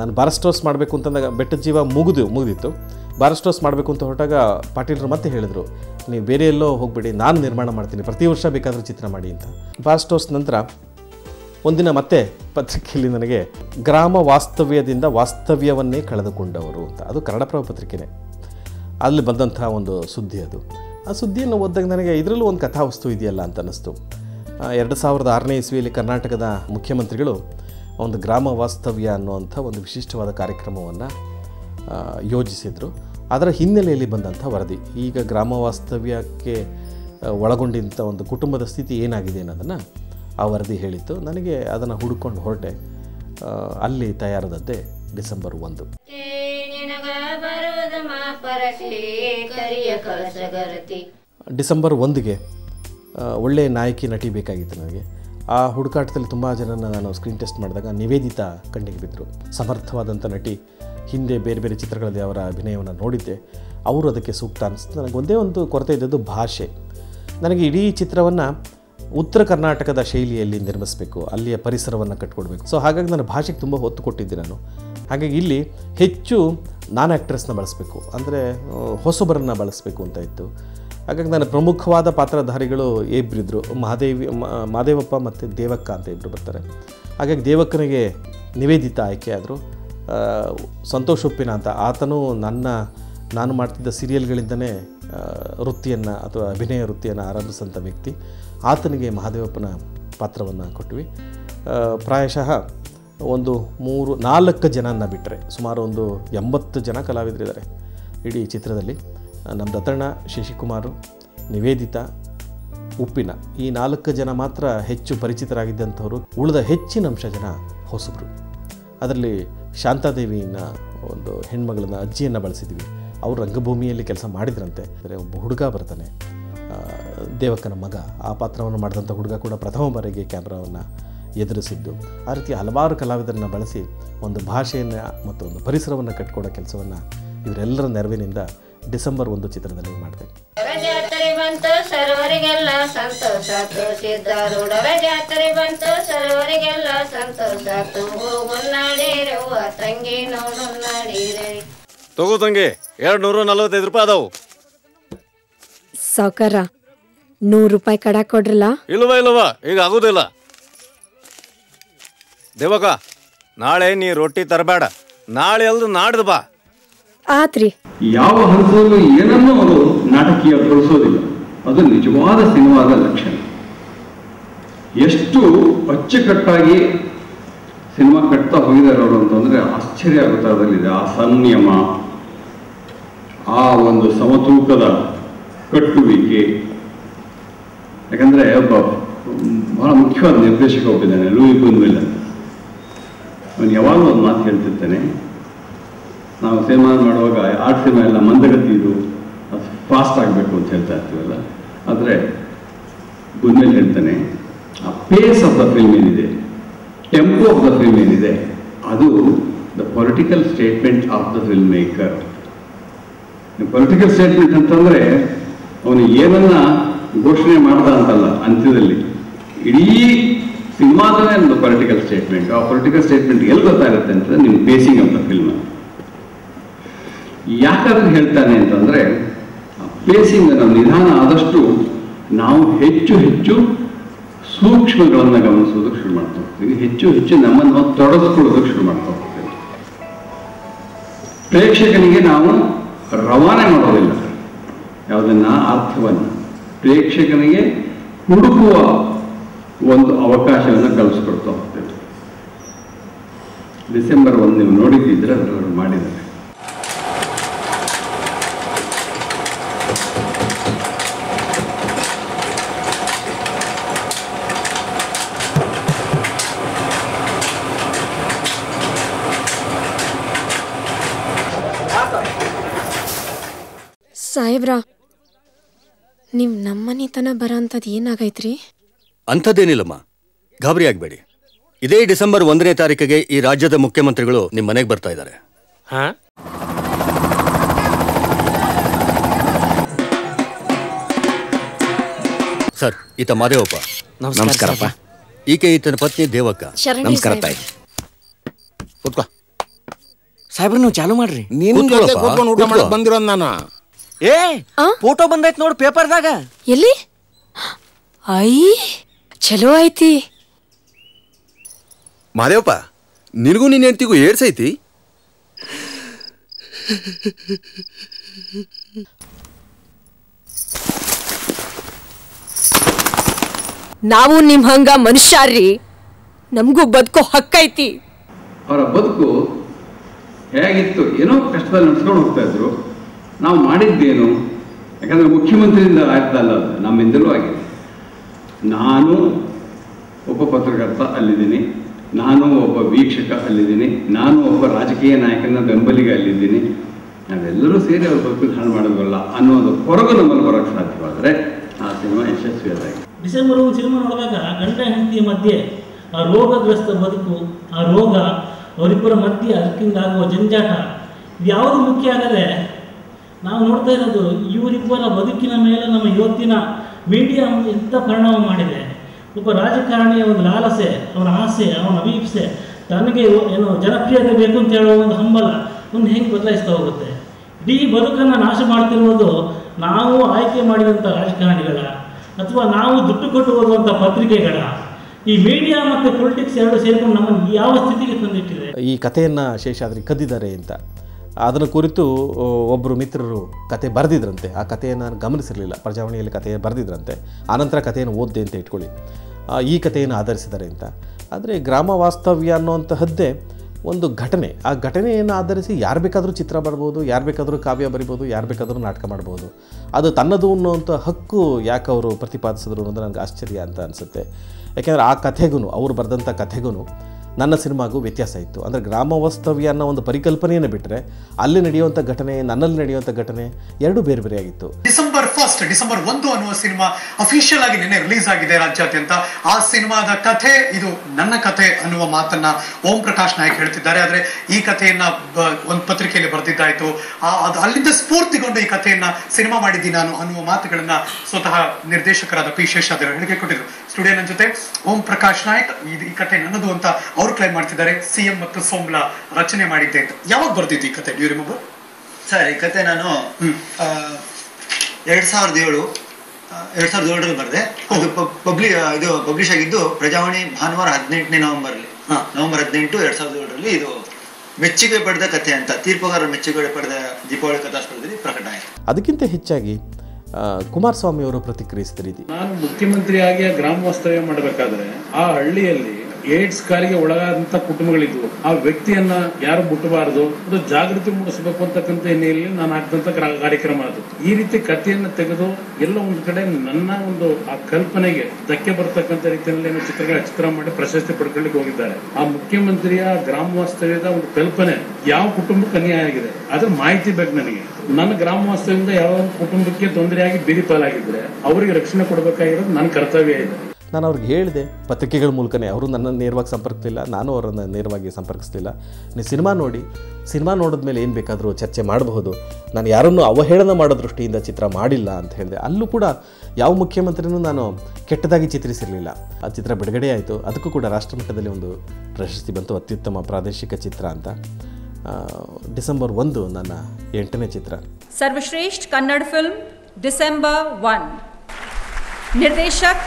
ನಾನು ಬಾರಸ್ಟೋಸ್ ಮಾಡಬೇಕು ಅಂತಂದಾಗ ಬೆಟ್ಟದ ಜೀವ ಮುಗಿದು ಮುಗಿದಿತ್ತು ಬಾರಸ್ಟೋಸ್ ಮಾಡಬೇಕು ಅಂತ ಹೊರಟಾಗ ಪಾಟೀಲರು ಮತ್ತೆ ಹೇಳಿದರು ನೀವು ಬೇರೆ ಎಲ್ಲೋ ಹೋಗ್ಬೇಡಿ ನಾನು ನಿರ್ಮಾಣ ಮಾಡ್ತೀನಿ ಪ್ರತಿ ವರ್ಷ ಬೇಕಾದರೂ ಚಿತ್ರ ಮಾಡಿ ಅಂತ ಬಾರಸ್ಟೋಸ್ ನಂತರ ಒಂದಿನ ಮತ್ತೆ ಪತ್ರಿಕೆಯಲ್ಲಿ ನನಗೆ ಗ್ರಾಮ ವಾಸ್ತವ್ಯದಿಂದ ವಾಸ್ತವ್ಯವನ್ನೇ ಕಳೆದುಕೊಂಡವರು ಅಂತ ಅದು ಕನ್ನಡಪ್ರಭ ಪತ್ರಿಕೆನೇ ಅಲ್ಲಿ ಬಂದಂಥ ಒಂದು ಸುದ್ದಿ ಅದು ಆ ಸುದ್ದಿಯನ್ನು ಓದಿದಾಗ ನನಗೆ ಇದರಲ್ಲೂ ಒಂದು ಕಥಾವಸ್ತು ಇದೆಯಲ್ಲ ಅಂತ ಅನ್ನಿಸ್ತು ಆ, ಎರಡು ಸಾವಿರದ ಆರನೇ ಇಸ್ವಿಯಲ್ಲಿ ಕರ್ನಾಟಕದ ಮುಖ್ಯಮಂತ್ರಿಗಳು ಒಂದು ಗ್ರಾಮ ವಾಸ್ತವ್ಯ ಅನ್ನುವಂಥ ಒಂದು ವಿಶಿಷ್ಟವಾದ ಕಾರ್ಯಕ್ರಮವನ್ನು ಯೋಜಿಸಿದರು ಅದರ ಹಿನ್ನೆಲೆಯಲ್ಲಿ ಬಂದಂಥ ವರದಿ ಈಗ ಗ್ರಾಮ ವಾಸ್ತವ್ಯಕ್ಕೆ ಆ, ಒಳಗೊಂಡಿದ್ದ ಒಂದು ಕುಟುಂಬದ ಸ್ಥಿತಿ ಏನಾಗಿದೆ ಅನ್ನೋದನ್ನು ಆ ವರದಿ ಹೇಳಿತ್ತು ನನಗೆ ಅದನ್ನು ಹುಡುಕೊಂಡು ಹೊರಟೆ ಆ, ಅಲ್ಲಿ ತಯಾರಾದದ್ದೇ ಡಿಸೆಂಬರ್ ಒಂದು ನಿನಗ ಬರುವುದ ಮಾಪರಸೆ ಕರಿಯ ಕಳಸಗರತಿ ಡಿಸೆಂಬರ್ ಒಂದಿಗೆ ಆ, ಒಳ್ಳೆಯ ನಾಯಕಿ ನಟಿ ಬೇಕಾಗಿತ್ತು ನನಗೆ ಆ ಹುಡುಕಾಟದಲ್ಲಿ ತುಂಬ ಜನನ ನಾನು ಸ್ಕ್ರೀನ್ ಟೆಸ್ಟ್ ಮಾಡಿದಾಗ ನಿವೇದಿತಾ ಕಣ್ಣಿಗೆ ಬಿದ್ದರು ಸಮರ್ಥವಾದಂಥ ನಟಿ ಹಿಂದೆ ಬೇರೆ ಬೇರೆ ಚಿತ್ರಗಳಲ್ಲಿ ಅವರ ಅಭಿನಯವನ್ನು ನೋಡಿದ್ದೆ ಅವರು ಅದಕ್ಕೆ ಸೂಕ್ತ ಅನಿಸ್ತು ನನಗೆ ಒಂದೇ ಒಂದು ಕೊರತೆ ಇದ್ದದ್ದು ಭಾಷೆ ನನಗೆ ಇಡೀ ಚಿತ್ರವನ್ನು ಉತ್ತರ ಕರ್ನಾಟಕದ ಶೈಲಿಯಲ್ಲಿ ನಿರ್ಮಿಸಬೇಕು ಅಲ್ಲಿಯ ಪರಿಸರವನ್ನು ಕಟ್ಕೊಡ್ಬೇಕು ಸೊ ಹಾಗಾಗಿ ನಾನು ಭಾಷೆಗೆ ತುಂಬ ಒತ್ತು ಕೊಟ್ಟಿದ್ದೆ ನಾನು ಹಾಗಾಗಿ ಇಲ್ಲಿ ಹೆಚ್ಚು ನಾನ್ ಆ್ಯಕ್ಟ್ರೆಸ್ನ ಬಳಸಬೇಕು ಅಂದರೆ ಹೊಸಬರನ್ನು ಬಳಸಬೇಕು ಅಂತ ಇತ್ತು ಹಾಗಾಗಿ ನನ್ನ ಪ್ರಮುಖವಾದ ಪಾತ್ರಧಾರಿಗಳು ಇಬ್ಬರಿದ್ದರು ಮಹಾದೇವಿ ಮ- ಮಹಾದೇವಪ್ಪ ಮತ್ತು ದೇವಕ್ಕ ಅಂತ ಇಬ್ಬರು ಬರ್ತಾರೆ ಹಾಗಾಗಿ ದೇವಕ್ಕನಿಗೆ ನಿವೇದಿತ ಆಯ್ಕೆ ಆದರು ಸಂತೋಷ್ ಉಪ್ಪಿನ ಅಂತ ಆತನು ನನ್ನ ನಾನು ಮಾಡ್ತಿದ್ದ ಸೀರಿಯಲ್ಗಳಿಂದನೇ ವೃತ್ತಿಯನ್ನು ಅಥವಾ ಅಭಿನಯ ವೃತ್ತಿಯನ್ನು ಆರಂಭಿಸಿದಂಥ ವ್ಯಕ್ತಿ ಆತನಿಗೆ ಮಹಾದೇವಪ್ಪನ ಪಾತ್ರವನ್ನು ಕೊಟ್ವಿ ಆ, ಪ್ರಾಯಶಃ ಒಂದು ಮೂರು ನಾಲ್ಕು ಜನನ ಬಿಟ್ಟರೆ ಸುಮಾರು ಒಂದು ಎಂಬತ್ತು ಜನ ಕಲಾವಿದರಿದ್ದಾರೆ ಇಡೀ ಚಿತ್ರದಲ್ಲಿ ನಮ್ಮ ದತ್ತಣ್ಣ ಶಶಿಕುಮಾರು ನಿವೇದಿತಾ ಉಪ್ಪಿನ ಈ ನಾಲ್ಕು ಜನ ಮಾತ್ರ ಹೆಚ್ಚು ಪರಿಚಿತರಾಗಿದ್ದಂಥವರು ಉಳಿದ ಹೆಚ್ಚಿನ ಅಂಶ ಜನ ಹೊಸಬರು ಅದರಲ್ಲಿ ಶಾಂತಾದೇವಿನ ಒಂದು ಹೆಣ್ಮಗಳನ್ನ ಅಜ್ಜಿಯನ್ನು ಬಳಸಿದ್ವಿ ಅವರು ರಂಗಭೂಮಿಯಲ್ಲಿ ಕೆಲಸ ಮಾಡಿದ್ರಂತೆ ಅಂದರೆ ಒಬ್ಬ ಹುಡುಗ ಬರ್ತಾನೆ ಆ, ದೇವಕ್ಕನ ಮಗ ಆ ಪಾತ್ರವನ್ನು ಮಾಡಿದಂಥ ಹುಡುಗ ಕೂಡ ಪ್ರಥಮ ಬಾರಿಗೆ ಕ್ಯಾಮ್ರಾವನ್ನು ಎದುರಿಸಿದ್ದು ಆ ರೀತಿ ಹಲವಾರು ಕಲಾವಿದರನ್ನು ಬಳಸಿ ಒಂದು ಭಾಷೆಯನ್ನು ಮತ್ತು ಒಂದು ಪರಿಸರವನ್ನು ಕಟ್ಕೊಡೋ ಕೆಲಸವನ್ನು ಇವರೆಲ್ಲರ ನೆರವಿನಿಂದ ಡಿಸೆಂಬರ್ ಒಂದು ಚಿತ್ರದಲ್ಲಿ ಮಾಡಿದೆ ಜಾತ್ರೆ ಬಂತು ಸರ್ವರಿಗೆಲ್ಲ ಸಂತೋಷ ಆತು ಸಿದ್ಧಾರೂಢರ ಜಾತ್ರೆ ಬಂತು ಸರ್ವರಿಗೆಲ್ಲ ಸಂತೋಷ ಆತು ಹೋಗುನ್ನಾಡಿರವ್ವ ತಂಗಿ ನೋಡುನ್ನಾಡಿರೆ ತಗೋ ತಂಗಿ ಎರಡು ನೂರ ನಲವತ್ತೈದು ರೂಪಾಯಿ ಅದಾವು ಸಾವ್ಕಾರ ನೂರು ರೂಪಾಯಿ ಕಡ ಕೊಡ್ರಲ್ಲ ಇಲ್ವಾ ಇಲ್ವಾ ಈಗ ಆಗುದಿಲ್ಲ ದೇವಕ ನಾಳೆ ನೀ ರೊಟ್ಟಿ ತರಬೇಡ ನಾಳೆ ಅಲ್ದು ನಾಡ್ದು ಬಾ ಆತ್ರಿ ಯಾವ ಹಂತದಲ್ಲೂ ಏನನ್ನೂ ಅವರು ನಾಟಕೀಯಗೊಳಿಸೋದಿಲ್ಲ ಅದು ನಿಜವಾದ ಸಿನಿಮಾದ ಲಕ್ಷಣ ಎಷ್ಟು ಅಚ್ಚುಕಟ್ಟಾಗಿ ಸಿನಿಮಾ ಕಟ್ತಾ ಹೋಗಿದ್ದಾರೆ ಅವರು ಅಂತಂದ್ರೆ ಆಶ್ಚರ್ಯ ಆಗುತ್ತೆ ಅದರಲ್ಲಿದೆ ಆ ಸಂಯಮ ಆ ಒಂದು ಸಮತೂಕದ ಕಟ್ಟುವಿಕೆ ಯಾಕಂದ್ರೆ ಒಬ್ಬ ಬಹಳ ಮುಖ್ಯವಾದ ನಿರ್ದೇಶಕ ಒಬ್ಬಿದ್ದಾನೆ ಲೂಯಿ ಬುನ್ವಿಲ್ ಅಂತ ಅವನು ಯಾವಾಗಲೂ ಒಂದು ಮಾತು ಹೇಳ್ತಿರ್ತಾನೆ ನಾವು ಸಿನಿಮಾ ಮಾಡುವಾಗ ಆರ್ಟ್ ಸಿನಿಮಾ ಎಲ್ಲ ಮಂದಗತಿ ಇದು ಅದು ಫಾಸ್ಟ್ ಆಗಬೇಕು ಅಂತ ಹೇಳ್ತಾ ಇರ್ತೀವಲ್ಲ ಆದರೆ ಗುನ್ಮೇಲೆ ಹೇಳ್ತಾನೆ ಆ ಪೇಸ್ ಆಫ್ ದ ಫಿಲ್ಮ್ ಏನಿದೆ ಟೆಂಪೋ ಆಫ್ ದ ಫಿಲ್ಮ್ ಏನಿದೆ ಅದು the political statement of the film maker political statement ಅಂತಂದ್ರೆ ಅವನು ಏನನ್ನ ಘೋಷಣೆ ಮಾಡ್ದ ಅಂತಲ್ಲ ಅಂತ್ಯದಲ್ಲಿ ಇಡೀ ಸಿನಿಮಾದನೇ ಒಂದು ಪೊಲಿಟಿಕಲ್ ಸ್ಟೇಟ್ಮೆಂಟ್ ಆ ಪೊಲಿಟಿಕಲ್ ಸ್ಟೇಟ್ಮೆಂಟ್ ಎಲ್ಲಿ ಗೊತ್ತಾಗುತ್ತೆ ಅಂತಂದ್ರೆ ನಿಮ್ಮ ಬೇಸಿಂಗ್ ಆಫ್ ದ ಫಿಲ್ಮ್ ಯಾಕಾದ್ರೆ ಹೇಳ್ತಾನೆ ಅಂತಂದ್ರೆ ಪೇಸಿಂಗ್ ನಾವು ನಿಧಾನ ಆದಷ್ಟು ನಾವು ಹೆಚ್ಚು ಹೆಚ್ಚು ಸೂಕ್ಷ್ಮಗಳನ್ನು ಗಮನಿಸೋದಕ್ಕೆ ಶುರು ಮಾಡ್ತಾ ಹೋಗ್ತೀವಿ ಹೆಚ್ಚು ಹೆಚ್ಚು ನಮ್ಮನ್ನು ನಾವು ತೊಡಗಿಸ್ಕೊಳ್ಳೋದಕ್ಕೆ ಶುರು ಮಾಡ್ತಾ ಹೋಗ್ತೀವಿ ಪ್ರೇಕ್ಷಕನಿಗೆ ನಾವು ರವಾನೆ ಮಾಡೋದಿಲ್ಲ ಯಾವುದನ್ನ ಅರ್ಥವನ್ನು ಪ್ರೇಕ್ಷಕನಿಗೆ ಹುಡುಕುವ ಒಂದು ಅವಕಾಶವನ್ನು ಕಲಿಸ್ಕೊಡ್ತಾ ಹೋಗ್ತೇವೆ ಡಿಸೆಂಬರ್ ಒಂದು ನೀವು ನೋಡಿದ್ದಿದ್ರೆ ಅದರವರು ಮಾಡಿದ್ದಾರೆ ಸಾಹೇಬ್ರ ನೀವು ನಮ್ಮನೆ ತನ ಬರೋಂಥದ್ದು ಏನಾಗೈತ್ರಿ ಅಂಥದ್ದೇನಿಲ್ಲಮ್ಮ ಗಾಬರಿ ಆಗಬೇಡಿ ಇದೇ ಡಿಸೆಂಬರ್ ಒಂದನೇ ತಾರೀಕಿಗೆ ಈ ರಾಜ್ಯದ ಮುಖ್ಯಮಂತ್ರಿಗಳು ನಿಮ್ಮ ಮನೆಗೆ ಬರ್ತಾ ಇದ್ದಾರೆ ಹಾ ಸರ್ ಈತ ಮಾದೇವಪ್ಪ ನಮಸ್ಕಾರಪ್ಪ ಈಕೆ ಈತನ ಪತ್ನಿ ದೇವಕ್ಕ ಶರಣಿ ನಮಸ್ಕಾರ ಸಾಹೇಬ್ರ. ತಾಯಿ ಕೂತ್ಕೋ ಸಾಹೇಬ್ರ ನೀವು ಚಾಲು ಮಾಡ್ರಿ ನಿನ್ ಜೊತೆ ಕೂತ್ಕೊಳ್ಳಪ್ಪ, ಕೂತ್ಕೊಂಡು ಊಟ ಕೂತ್ಕೋ. ಮಾಡಕ್ ಬಂದಿರೋದ್ ನಾನು ಏ ಫೋಟೋ ಬಂದೈತ್ ನೋಡು ಪೇಪರ್ದಾಗ ಎಲ್ಲಿ ಐ ಚಲೋ ಐತಿ ಮಾದೇವಪ್ಪ ನಿನಗೂ ನಿನ್ನ ಹೆಂಡ್ತಿಗೂ ಏಡ್ಸೈತಿ ನಾವು ನಿಮ್ ಹಂಗ ಮನುಷ್ಯಾರ್ರಿ ನಮಗೂ ಬದುಕೋ ಹಕ್ಕೈತಿ ಅವರ ಬದುಕು ಹೇಗಿತ್ತು ಏನೋ ಕಷ್ಟದಲ್ಲಿ ನಡ್ಸ್ಕೊಂಡು ಹೋಗ್ತಾ ಇದ್ರು ನಾವು ಮಾಡಿದ್ದೇನು ಯಾಕಂದ್ರೆ ಮುಖ್ಯಮಂತ್ರಿಯಿಂದ ಆಯ್ತಲ್ಲ ಅದು ನಮ್ಮಿಂದಲೂ ಆಗಿದೆ ನಾನು ಒಬ್ಬ ಪತ್ರಕರ್ತ ಅಲ್ಲಿದ್ದೀನಿ ನಾನು ಒಬ್ಬ ವೀಕ್ಷಕ ಅಲ್ಲಿದ್ದೀನಿ ನಾನು ಒಬ್ಬ ರಾಜಕೀಯ ನಾಯಕನ ಬೆಂಬಲಿಗ ಅಲ್ಲಿದ್ದೀನಿ ನಾವೆಲ್ಲರೂ ಸೇರಿ ಅವ್ರ ಬದುಕು ಹಾಳು ಮಾಡೋದಲ್ಲ ಅನ್ನೋ ಒಂದು ಹೊರಗು ನಮ್ಮಲ್ಲಿ ಬರೋಕ್ಕೆ ಸಾಧ್ಯವಾದರೆ ಆ ಸಿನಿಮಾ ಯಶಸ್ವಿಯಾದಾಗಿ ಡಿಸೆಂಬರ್ ಒಂದು ಸಿನಿಮಾ ನೋಡಿದಾಗ ಗಂಡ ಹೆಂಡತಿಯ ಮಧ್ಯೆ ಆ ರೋಗಗ್ರಸ್ತ ಬದುಕು ಆ ರೋಗ ಅವರಿಬ್ಬರ ಮಧ್ಯೆ ಅದಕ್ಕಿಂದಾಗುವ ಜಂಜಾಟ ಇದ್ಯಾವುದು ಮುಖ್ಯ ಆಗದೆ ನಾವು ನೋಡ್ತಾ ಇರೋದು ಇವರಿಬ್ಬರ ಬದುಕಿನ ಮೇಲೆ ನಮ್ಮ ಇವತ್ತಿನ ಮೀಡಿಯಾ ಎಂಥ ಪರಿಣಾಮ ಮಾಡಿದೆ ಒಬ್ಬ ರಾಜಕಾರಣಿಯ ಒಂದು ಲಾಲಸೆ ಅವನ ಆಸೆ ಅವನ ಅಭೀಪ್ಸೆ ತನಗೆ ಏನು ಜನಪ್ರಿಯತೆ ಬೇಕು ಅಂತ ಹೇಳುವ ಒಂದು ಹಂಬಲ ಒಂದು ಹೆಂಗೆ ಬದಲಾಯಿಸ್ತಾ ಹೋಗುತ್ತೆ ಇಡೀ ಬದುಕನ್ನು ನಾಶ ಮಾಡ್ತಿರುವುದು ನಾವು ಆಯ್ಕೆ ಮಾಡಿದಂಥ ರಾಜಕಾರಣಿಗಳ ಅಥವಾ ನಾವು ದುಡ್ಡು ಕೊಟ್ಟು ಓದುವಂಥ ಪತ್ರಿಕೆಗಳ ಈ ಮೀಡಿಯಾ ಮತ್ತು ಪೊಲಿಟಿಕ್ಸ್ ಎರಡು ಸೇರಿಕೊಂಡು ನಮ್ಮನ್ನು ಯಾವ ಸ್ಥಿತಿಗೆ ತಂದಿಟ್ಟಿದೆ ಈ ಕಥೆಯನ್ನು ಶೇಷಾದ್ರಿ ಕದ್ದಿದ್ದಾರೆ ಅಂತ ಅದನ್ನು ಕುರಿತು ಒಬ್ಬರು ಮಿತ್ರರು ಕತೆ ಬರೆದಿದ್ರಂತೆ ಆ ಕಥೆಯನ್ನು ನಾನು ಗಮನಿಸಿರಲಿಲ್ಲ ಪ್ರಜಾವಾಣಿಯಲ್ಲಿ ಕಥೆ ಬರೆದಿದ್ರಂತೆ ಆನಂತರ ಕಥೆಯನ್ನು ಓದಿದೆ ಅಂತ ಇಟ್ಕೊಳ್ಳಿ ಆ, ಈ ಕಥೆಯನ್ನು ಆಧರಿಸಿದ್ದಾರೆ ಅಂತ ಆದರೆ ಗ್ರಾಮ ವಾಸ್ತವ್ಯ ಅನ್ನುವಂತಹದ್ದೇ ಒಂದು ಘಟನೆ ಆ ಘಟನೆಯನ್ನು ಆಧರಿಸಿ ಯಾರು ಬೇಕಾದರೂ ಚಿತ್ರ ಬರ್ಬೋದು ಯಾರು ಬೇಕಾದರೂ ಕಾವ್ಯ ಬರಿಬೋದು ಯಾರು ಬೇಕಾದರೂ ನಾಟಕ ಮಾಡ್ಬೋದು ಅದು ತನ್ನದು ಅನ್ನುವಂಥ ಹಕ್ಕು ಯಾಕೆ ಅವರು ಪ್ರತಿಪಾದಿಸಿದ್ರು ಅನ್ನೋದು ನನಗೆ ಆಶ್ಚರ್ಯ ಅಂತ ಅನಿಸುತ್ತೆ ಯಾಕೆಂದರೆ ಆ ಕಥೆಗೂ ಅವ್ರು ಬರೆದಂಥ ಕಥೆಗೂ ನನ್ನ ಸಿನಿಮಾಗೂ ವ್ಯತ್ಯಾಸ ಇತ್ತು ಅಂದರೆ ಗ್ರಾಮ ವಾಸ್ತವ್ಯ ಅನ್ನೋ ಒಂದು ಪರಿಕಲ್ಪನೆಯನ್ನು ಬಿಟ್ಟರೆ ಅಲ್ಲಿ ನಡೆಯುವಂಥ ಘಟನೆ ನನ್ನಲ್ಲಿ ನಡೆಯುವಂಥ ಘಟನೆ ಎರಡೂ ಬೇರೆ ಬೇರೆಯಾಗಿತ್ತು ಡಿಸೆಂಬರ್ ಫಸ್ಟ್ ಡಿಸೆಂಬರ್ ಒಂದು ಅನ್ನುವ ಸಿನಿಮಾ ಅಫಿಷಿಯಲ್ ಆಗಿ ನಿನ್ನೆ ರಿಲೀಸ್ ಆಗಿದೆ ರಾಜ್ಯಾದ್ಯಂತ ಆ ಸಿನಿಮಾದ ಕಥೆ ಇದು ನನ್ನ ಕಥೆ ಅನ್ನುವ ಮಾತನ್ನ ಓಂ ಪ್ರಕಾಶ್ ನಾಯಕ್ ಹೇಳ್ತಿದ್ದಾರೆ ಆದ್ರೆ ಈ ಕಥೆಯನ್ನ ಬ- ಒಂದು ಪತ್ರಿಕೆಯಲ್ಲಿ ಬರೆದಿದ್ದಾಯ್ತು ಆ ಅದು ಅಲ್ಲಿಂದ ಸ್ಫೂರ್ತಿಗೊಂಡು ಈ ಕಥೆಯನ್ನ ಸಿನಿಮಾ ಮಾಡಿದ್ದೀನಿ ನಾನು ಅನ್ನುವ ಮಾತುಗಳನ್ನ ಸ್ವತಃ ನಿರ್ದೇಶಕರಾದ ಪಿ ಶೇಷಾದ್ರಿ ಹೇಳಿಕೆ ಕೊಟ್ಟಿದ್ರು ಸ್ಟುಡಿಯೋ ನನ್ನ ಜೊತೆ ಓಂ ಪ್ರಕಾಶ್ ನಾಯಕ್ ಇದು ಈ ಕಥೆ ನನ್ನದು ಅಂತ ಅವ್ರು ಕ್ಲೈಮ್ ಮಾಡ್ತಿದ್ದಾರೆ ಸಿಎಂ ಮತ್ತು ಸೋಮ್ಲಾ ರಚನೆ ಮಾಡಿದ್ದೆ ಅಂತ ಯಾವಾಗ ಬರ್ದಿದ್ದು ಈ ಕಥೆ ಡ್ಯೂ ರಿಮೆಂಬರ್ ಸರ್ ಈ ಕತೆ ನಾನು ಆ, ಎರಡ್ ಸಾವಿರದ ಏಳು ಆ, ಎರಡ್ ಸಾವಿರದ ಏಳರಲ್ಲಿ ಬರೆದೆ ಅದು ಪಬ್ಲಿ ಇದು ಪಬ್ಲಿಷ್ ಆಗಿದ್ದು ಪ್ರಜಾವಾಣಿ ಭಾನುವಾರ ಹದಿನೆಂಟನೇ ನವೆಂಬರ್ ನವೆಂಬರ್ ಹದಿನೆಂಟು ಎರಡ್ ಸಾವಿರದ ಏಳರಲ್ಲಿ ಇದು ಮೆಚ್ಚುಗೆ ಪಡೆದ ಕಥೆ ಅಂತ ತೀರ್ಪುಗಾರರ ಮೆಚ್ಚುಗೆ ಪಡೆದ ದೀಪಾವಳಿ ಕಥಾ ಸ್ಪರ್ಧೆಯಲ್ಲಿ ಪ್ರಕಟ ಆಯಿತು ಅದಕ್ಕಿಂತ ಹೆಚ್ಚಾಗಿ ಆ, ಕುಮಾರಸ್ವಾಮಿ ಅವರು ಪ್ರತಿಕ್ರಿಯಿಸಿದ ರೀತಿ ನಾನು ಮುಖ್ಯಮಂತ್ರಿಯಾಗಿ ಆ ಗ್ರಾಮ ವಾಸ್ತವ್ಯ ಮಾಡಬೇಕಾದ್ರೆ ಆ ಹಳ್ಳಿಯಲ್ಲಿ ಏಡ್ಸ್ ಕಾಲಿಗೆ ಒಳಗಾದಂತ ಕುಟುಂಬಗಳಿದ್ವು ಆ ವ್ಯಕ್ತಿಯನ್ನ ಯಾರು ಮುಟ್ಟಬಾರದು ಅದು ಜಾಗೃತಿ ಮೂಡಿಸಬೇಕು ಅಂತಕ್ಕಂಥ ಹಿನ್ನೆಲೆಯಲ್ಲಿ ನಾನು ಹಾಕಿದಂತ ಕ್ರ- ಕಾರ್ಯಕ್ರಮ ಅದು ಈ ರೀತಿ ಕಥೆಯನ್ನ ತೆಗೆದು ಎಲ್ಲ ಒಂದು ಕಡೆ ನನ್ನ ಒಂದು ಆ ಕಲ್ಪನೆಗೆ ಧಕ್ಕೆ ಬರ್ತಕ್ಕಂಥ ರೀತಿಯಲ್ಲಿ ಏನು ಚಿತ್ರಗಳ ಚಿತ್ರ ಮಾಡಿ ಪ್ರಶಸ್ತಿ ಪಡ್ಕೊಳ್ಳಿಕ್ಕೆ ಹೋಗಿದ್ದಾರೆ ಆ ಮುಖ್ಯಮಂತ್ರಿಯ ಗ್ರಾಮ ವಾಸ್ತವ್ಯದ ಒಂದು ಕಲ್ಪನೆ ಯಾವ ಕುಟುಂಬಕ್ಕೆ ಅನ್ಯಾಯ ಆಗಿದೆ ಅದ್ರ ಮಾಹಿತಿ ಬೇಕು ನನಗೆ ನನ್ನ ಗ್ರಾಮ ವಾಸ್ತವ್ಯದಿಂದ ಯಾವ ಒಂದು ಕುಟುಂಬಕ್ಕೆ ತೊಂದರೆಯಾಗಿ ಬೀದಿ ಪಾಲಾಗಿದ್ರೆ ಅವರಿಗೆ ರಕ್ಷಣೆ ಕೊಡಬೇಕಾಗಿರೋದು ನನ್ನ ಕರ್ತವ್ಯ ಇದೆ ನಾನು ಅವ್ರಿಗೆ ಹೇಳಿದೆ ಪತ್ರಿಕೆಗಳ ಮೂಲಕನೇ ಅವರು ನನ್ನನ್ನು ನೇರವಾಗಿ ಸಂಪರ್ಕಿಸಲಿಲ್ಲ ನಾನು ಅವರನ್ನು ನೇರವಾಗಿ ಸಂಪರ್ಕಿಸಲಿಲ್ಲ ನೀವು ಸಿನಿಮಾ ನೋಡಿ ಸಿನಿಮಾ ನೋಡಿದ್ಮೇಲೆ ಏನು ಬೇಕಾದರೂ ಚರ್ಚೆ ಮಾಡಬಹುದು ನಾನು ಯಾರನ್ನೂ ಅವಹೇಳನ ಮಾಡೋ ದೃಷ್ಟಿಯಿಂದ ಚಿತ್ರ ಮಾಡಿಲ್ಲ ಅಂತ ಹೇಳಿದೆ ಅಲ್ಲೂ ಕೂಡ ಯಾವ ಮುಖ್ಯಮಂತ್ರಿನೂ ನಾನು ಕೆಟ್ಟದಾಗಿ ಚಿತ್ರಿಸಿರಲಿಲ್ಲ ಆ ಚಿತ್ರ ಬಿಡುಗಡೆ ಆಯಿತು ಅದಕ್ಕೂ ಕೂಡ ರಾಷ್ಟ್ರಮಟ್ಟದಲ್ಲಿ ಒಂದು ಪ್ರಶಸ್ತಿ ಬಂತು ಅತ್ಯುತ್ತಮ ಪ್ರಾದೇಶಿಕ ಚಿತ್ರ ಅಂತ ಆ, ಡಿಸೆಂಬರ್ ಒಂದು ನನ್ನ ಎಂಟನೇ ಚಿತ್ರ सर्वश्रेष्ठ कन्नड़ फिल्म दिसंबर वन निर्देशक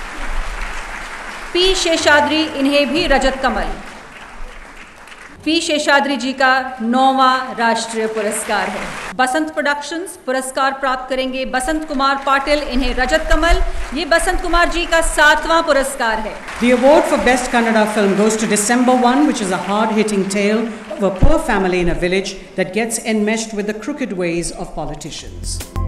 पी शेषाद्री इन्हें भी रजत कमल पी शेषाद्री जी का नौवां राष्ट्रीय पुरस्कार है बसंत प्रोडक्शंस पुरस्कार प्राप्त करेंगे बसंत कुमार पाटिल इन्हें रजत कमल ये बसंत कुमार जी का सातवां पुरस्कार है The award for Best Kannada film goes to December 1, which is a hard hitting tale of a poor family in a village that gets enmeshed with the crooked ways of politicians.